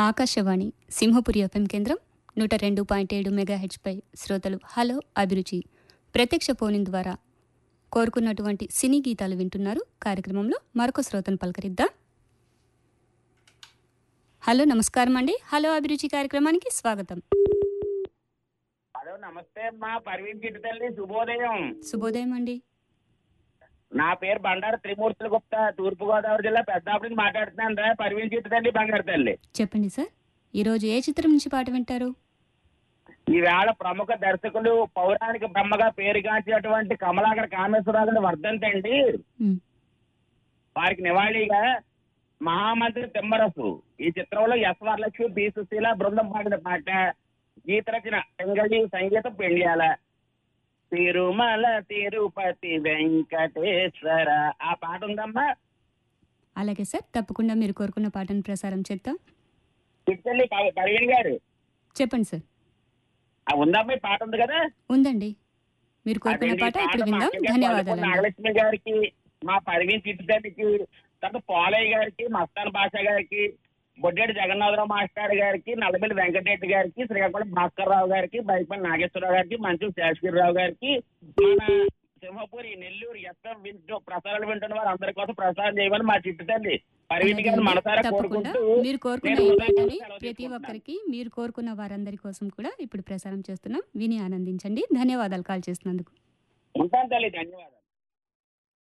Akashvani Simhapuri FM కేంద్రం నూట రెండు పాయింట్ ఏడు మెగాహెచ్పై శ్రోతలు హలో అభిరుచి ప్రత్యక్ష ఫోన్ ద్వారా కోరుకున్నటువంటి సినీ గీతాలు వింటున్నారు కార్యక్రమంలో మరొక శ్రోతను పలకరిద్దాం హలో నమస్కారం అండి హలో అభిరుచి కార్యక్రమానికి స్వాగతం హలో నమస్తే అమ్మా పర్వీన్ చిట్టు తల్లి శుభోదయం శుభోదయం అండి నా పేరు బండారు త్రిమూర్తుల గుప్తా తూర్పు గోదావరి జిల్లా పెద్దాపురం నుంచి మాట్లాడుతున్నాను రా పర్వీన్ చిట్టు తల్లి బంగారు తల్లి చెప్పండి సార్ ఈరోజు ఏ చిత్రం నుంచి పాట వింటారు ఈవేళ ప్రముఖ దర్శకులు పౌరాణిక బ్రహ్మగా పేరుగాంచినటువంటి కమలాకర కామేశ్వరరావు గారి వర్ధంతి అండి ఉమ్, వారికి నివాళిగా మహామంత్రి తిమ్మరసు ఈ చిత్రంలో ఎస్ వరలక్ష్మి బి సుశీల బృందం పాడిన పాట గీత రచన పింగళి సంగీతం పెండియాల తిరుమల తిరుపతి వెంకటేశ్వర ఆ పాట ఉందమ్మా అలాగే సార్ తప్పకుండా మీరు కోరుకున్న పాటను ప్రసారం చేద్దాం చిట్టల్లి పర్వీన్ గారు చెప్పండి సార్ ఆ ఉందమ్మా ఈ పాట ఉంది కదా ఉందండి మీరు కోరుకున్న అదేంటి, పాట ఈ ఇప్పుడు పాట మా విందాం అక్కయ్య ధన్యవాదాలు నాగలక్ష్మి గారికి మా పర్వీన్ చిట్టుతల్లికి తర్వాత పోలయ్య గారికి మస్తాన్ బాషా గారికి బొడ్డేటి జగన్నాథరావు మాస్టర్ గారికి నల్లబెల్లి వెంకటరెడ్డి గారికి శ్రీకాకుళం భాస్కర్ రావు గారికి బైపల్లి నాగేశ్వరరావు గారికి మంచు శేషగిరిరావు గారికి మన సింహపూరి నెల్లూరు ఎఫ్ఎం వింటూ ప్రసారాలు వింటున్న వారు అందరి కోసం ప్రసారం చేయమని మా చిట్టు తల్లి పర్వీన్ గారు మనసారా తప్పకుండా కోరుకుంటూ మీరు కోరుకున్న నేను ఈ ఉదయం పాటని సెలవు ప్రతి తీసుకుంటున్నాను. ఒక్కరికి మీరు కోరుకున్న వారందరి కోసం కూడా ఇప్పుడు ప్రసారం చేస్తున్నాం విని ఆనందించండి ధన్యవాదాలు కాల్ చేసినందుకు ఉంటాను తల్లి ధన్యవాదాలు